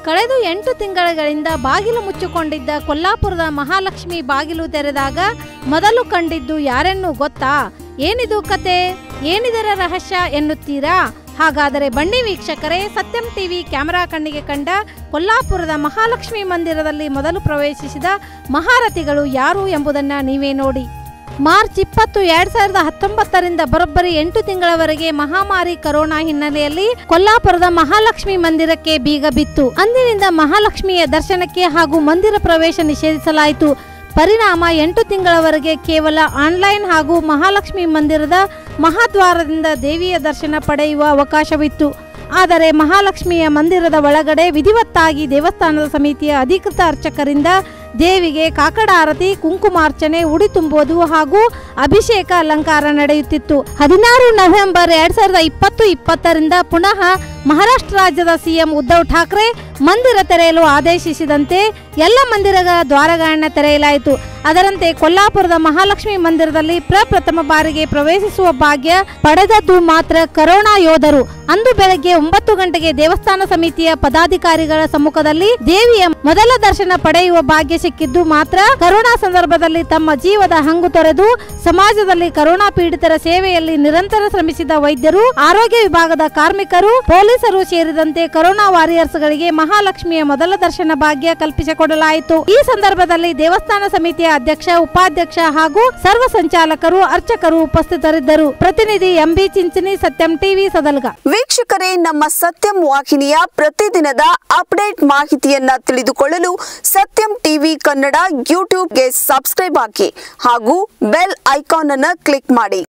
ಕಳೆದ ಎಂಟು ತಿಂಗಳುಗಳಿಂದ ಬಾಗಿಲು ಮುಚ್ಚಿಕೊಂಡಿದ್ದ ಕೊಲ್ಲಾಪುರದ ಮಹಾಲಕ್ಷ್ಮಿ ಬಾಗಿಲು ತೆರೆದಾಗ ಮೊದಲು ಕಂಡಿದ್ದು ಯಾರೆನ್ನೂ ಗೊತ್ತಾ ಏನಿದು ಕತೆ ಏನಿದರ ರಹಸ್ಯ ಎನ್ನುತ್ತೀರಾ ಹಾಗಾದರೆ ಬನ್ನಿ ವೀಕ್ಷಕರೇ ಸತ್ಯಂ ಟಿವಿ ಕ್ಯಾಮೆರಾ ಕಣ್ಣಿಗೆ ಕಂಡ ಕೊಲ್ಲಾಪುರದ ಮಹಾಲಕ್ಷ್ಮಿ ಮಂದಿರದಲ್ಲಿ ಮೊದಲು ಪ್ರವೇಶಿಸಿದ ಮಹಾರಥಿಗಳು ಯಾರು ಎಂಬುದನ್ನು ನೀವೇ ನೋಡಿ ಮಾರ್ಚ್ ಇಪ್ಪತ್ತು ಎರಡ್ ಸಾವಿರದ ಹತ್ತೊಂಬತ್ತರಿಂದ ಬರೋಬ್ಬರಿ ಎಂಟು ತಿಂಗಳವರೆಗೆ ಮಹಾಮಾರಿ ಕರೋನಾ ಹಿನ್ನೆಲೆಯಲ್ಲಿ ಕೊಲ್ಲಾಪುರದ ಮಹಾಲಕ್ಷ್ಮಿ ಮಂದಿರಕ್ಕೆ ಬೀಗ ಬಿತ್ತು ಅಂದಿನಿಂದ ಮಹಾಲಕ್ಷ್ಮಿಯ ದರ್ಶನಕ್ಕೆ ಹಾಗೂ ಮಂದಿರ ಪ್ರವೇಶ ನಿಷೇಧಿಸಲಾಯಿತು ಪರಿಣಾಮ ಎಂಟು ತಿಂಗಳವರೆಗೆ ಕೇವಲ ಆನ್ಲೈನ್ ಹಾಗೂ ಮಹಾಲಕ್ಷ್ಮಿ ಮಂದಿರದ ಮಹಾದ್ವಾರದಿಂದ ದೇವಿಯ ದರ್ಶನ ಪಡೆಯುವ ಅವಕಾಶವಿತ್ತು ಆದರೆ ಮಹಾಲಕ್ಷ್ಮಿಯ ಮಂದಿರದ ಒಳಗಡೆ ವಿಧಿವತ್ತಾಗಿ ದೇವಸ್ಥಾನದ ಸಮಿತಿಯ ಅಧಿಕೃತ ಅರ್ಚಕರಿಂದ ದೇವಿಗೆ ಕಾಕಡ ಆರತಿ ಕುಂಕುಮಾರ್ಚನೆ ಉಡಿ ತುಂಬುವುದು ಹಾಗೂ ಅಭಿಷೇಕ ಅಲಂಕಾರ ನಡೆಯುತ್ತಿತ್ತು ಹದಿನಾರು ನವೆಂಬರ್ ಎರಡ್ ಸಾವಿರದ ಇಪ್ಪತ್ತು ಇಪ್ಪತ್ತರಿಂದ ಪುನಃ ಮಹಾರಾಷ್ಟ್ರ ರಾಜ್ಯದ ಸಿಎಂ ಉದ್ಧವ್ ಠಾಕ್ರೆ ಮಂದಿರ ತೆರೆಯಲು ಆದೇಶಿಸಿದಂತೆ ಎಲ್ಲ ಮಂದಿರಗಳ ದ್ವಾರಗಳನ್ನು ತೆರೆಯಲಾಯಿತು ಅದರಂತೆ ಕೊಲ್ಲಾಪುರದ ಮಹಾಲಕ್ಷ್ಮಿ ಮಂದಿರದಲ್ಲಿ ಪ್ರಪ್ರಥಮ ಬಾರಿಗೆ ಪ್ರವೇಶಿಸುವ ಭಾಗ್ಯ ಪಡೆದದ್ದು ಮಾತ್ರ ಕರೋನಾ ಯೋಧರು ಅಂದು ಬೆಳಗ್ಗೆ ಒಂಬತ್ತು ಗಂಟೆಗೆ ದೇವಸ್ಥಾನ ಸಮಿತಿಯ ಪದಾಧಿಕಾರಿಗಳ ಸಮ್ಮುಖದಲ್ಲಿ ದೇವಿಯ ಮೊದಲ ದರ್ಶನ ಪಡೆಯುವ ಭಾಗ್ಯ ಸಿಕ್ಕಿದ್ದು ಮಾತ್ರ ಕರೋನಾ ಸಂದರ್ಭದಲ್ಲಿ ತಮ್ಮ ಜೀವದ ಹಂಗು ತೊರೆದು ಸಮಾಜದಲ್ಲಿ ಕರೋನಾ ಪೀಡಿತರ ಸೇವೆಯಲ್ಲಿ ನಿರಂತರ ಶ್ರಮಿಸಿದ ವೈದ್ಯರು ಆರೋಗ್ಯ ವಿಭಾಗದ ಕಾರ್ಮಿಕರು ಪೊಲೀಸರು ಸೇರಿದಂತೆ ಕರೋನಾ ವಾರಿಯರ್ಸ್ ಗಳಿಗೆ ಮಹಾಲಕ್ಷ್ಮಿಯ ಮೊದಲ ದರ್ಶನ ಭಾಗ್ಯ ಕಲ್ಪಿಸಿಕೊಡಲಾಯಿತು ಈ ಸಂದರ್ಭದಲ್ಲಿ ದೇವಸ್ಥಾನ ಸಮಿತಿಯ ಅಧ್ಯಕ್ಷ ಉಪಾಧ್ಯಕ್ಷ ಹಾಗೂ ಸರ್ವ ಸಂಚಾಲಕರು ಅರ್ಚಕರು ಉಪಸ್ಥಿತರಿದ್ದರು ಪ್ರತಿನಿಧಿ ಎಂಬಿ ಚಿಂಚನಿ ಸತ್ಯಂ ಟಿವಿ ಸದಲ್ಗ ವೀಕ್ಷಕರೇ ನಮ್ಮ ಸತ್ಯಂ ವಾಹಿನಿಯ ಪ್ರತಿದಿನದ ಅಪ್ಡೇಟ್ ಮಾಹಿತಿಯನ್ನ ತಿಳಿದುಕೊಳ್ಳಲು ಸತ್ಯಂ ಟಿವಿ ಕನ್ನಡ ಯೂಟ್ಯೂಬ್ಗೆ ಸಬ್ಸ್ಕ್ರೈಬ್ ಹಾಕಿ ಹಾಗೂ ಬೆಲ್ ಐಕಾನ್ ಅನ್ನು ಕ್ಲಿಕ್ ಮಾಡಿ